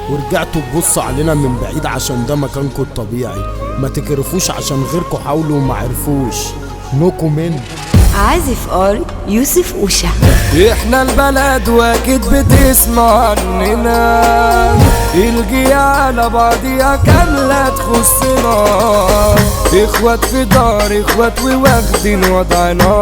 ورجعتوا تبصوا علينا من بعيد عشان ده مكانكم الطبيعي ما تكرفوش عشان غيركم حاولوا وما عرفوش نوكو من عازف ار يوسف اوشا احنا البلد واكيد بتسمع عننا الجي على بعضيها كاملة تخصنا اخوات في دار اخوات وواخدين وضعنا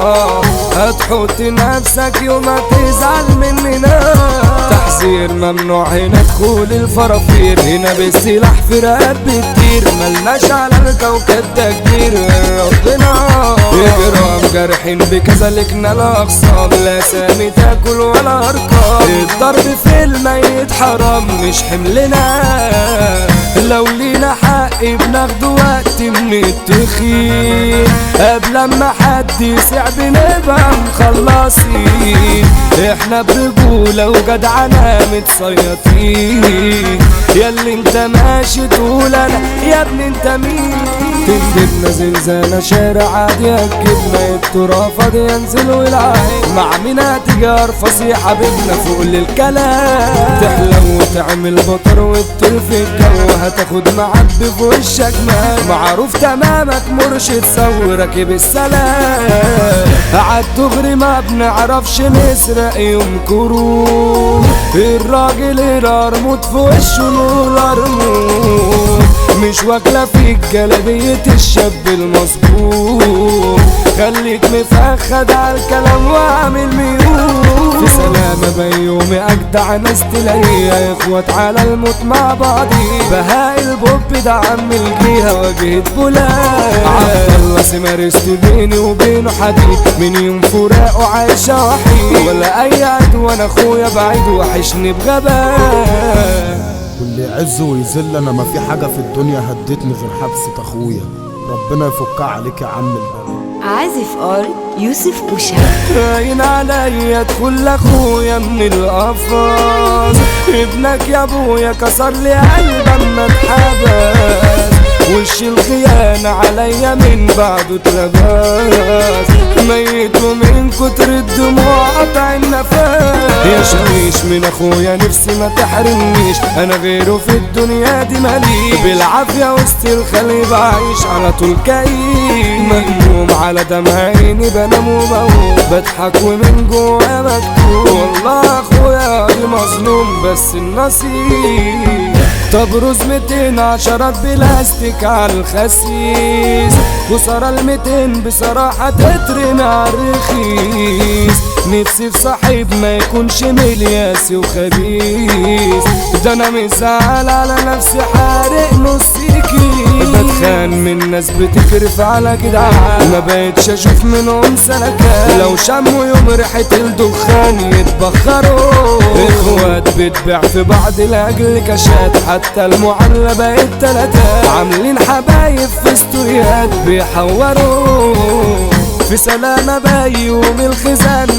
هتحط نفسك يوم ما تزعل مننا تحذير ممنوع هنا دخول الفرافير هنا بالسلاح في رقاب بتطير ملناش على الكوكب ده كبير ربنا اجرام جارحين بكذلكنا الاقسام لا سامي تاكل ولا ارقام الضرب في الميت حرام مش حملنا لو لينا حق بناخده وقت من التخين قبل ما حد يسع بنبقى مخلصين احنا برجولة وجدعنة متصيطين ياللي انت ماشي تقول انا يا ابني انت مين تندبنا زلزالة شارع عادي اكدنا التراب فاضي ينزل والعين مع مين هتجار فصيحة بينا فوق الكلام تحلو وتعمل بطر وتطير في الجو هتاخد معبي في وشك مال معروف تمامك مرشد صورك بالسلام عالدغري ما بنعرفش نسرق يوم كروب الراجل الارموت في وشه نور ارموت مش واكلة فيك جلبية الشاب المظبوط خليك مفخد على الكلام واعمل ميول في سلامة بيومي أجدع ناس تلاقيها إخوات على الموت مع بعضي بهاء البوب ده عم الجيها واجهة بلاد عبد الله سمارست بيني وبينه حديد من يوم فراقه عايشة وحيد ولا أي عدو أنا أخويا بعيد وحشني بغباء واللي يعز ويذل انا ما في حاجه في الدنيا هدتني غير حبسة اخويا ربنا يفكها عليك يا عم البلد عازف ار يوسف اوشا باين عليا ادخل اخويا من القفص ابنك يا ابويا كسر لي قلب اما اتحبس وش الخيانة عليا من بعده اتلبس ميت ومن كتر الدموع قطع النفس يا شويش من اخويا نفسي ما تحرمنيش انا غيره في الدنيا دي ماليش بالعافية وسط الخلي بعيش على طول كئيب مهموم على دمع عيني بنام وبقوم بضحك ومن جوايا مكتوب والله اخويا دي مظلوم بس النصيب تبرز ميتين عشرات بلاستيك على الخسيس خسارة الميتين بصراحة تترمي على الرخيص نفسي في صاحب ما يكونش ملياسي وخبيث ده انا مزعل على نفسي حارق نص كيس بتخان من ناس بتكرف على جدعان ما بقتش اشوف منهم سلكات لو شموا يوم ريحة الدخان يتبخروا اخوات بتبيع في بعض لاجل كشات حتى المعاملة بقت تلاتات عاملين حبايب في ستوريات بيحوروا في سلامة بيوم الخزان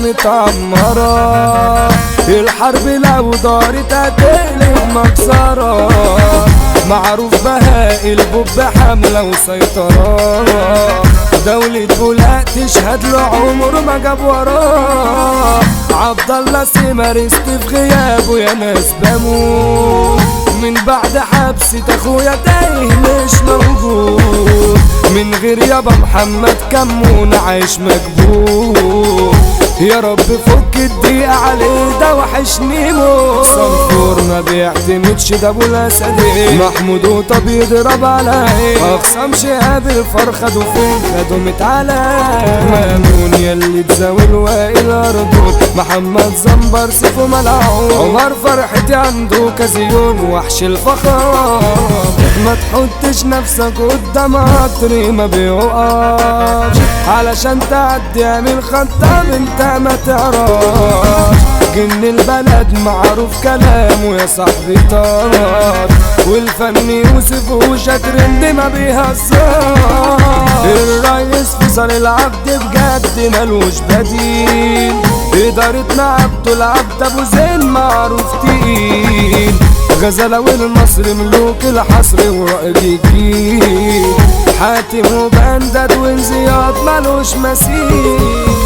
متعمرة الحرب لو دارت هتقلب مكسرة معروف بهاء البوب حملة وسيطرة دولة بولاق تشهد له عمره ما جاب وراه عبد الله سمارست في غيابه يا ناس بموت من بعد حبسة اخويا تايه مش موجود من غير يابا محمد كمون عايش مكبوت يا رب فك الضيقة عليه ده وحشني موت صنفور ما بيعتمدش ده ابو الاسد محمود وطب يضرب عليه اقسم شهاب الفار خدوا فين خدوا متعلى مامون يلي تزاول وائل اردود محمد زنبر سيفه ملعون عمر فرحتي عنده كزيون وحش الفخار ما تحطش نفسك قدام عطري ما بيوقفش علشان تعدي اعمل خطة انت ما تعرفش جن البلد معروف كلامه يا صاحبي طار والفن يوسف وشاكرين دي ما بيهزر الريس فيصل العبد بجد ملوش بديل إدارتنا عبده العبد أبو زين معروف تقيل غزلة والمصر ملوك الحصر ورائد الجيل حاتم وبندد وانزياد ملوش مثيل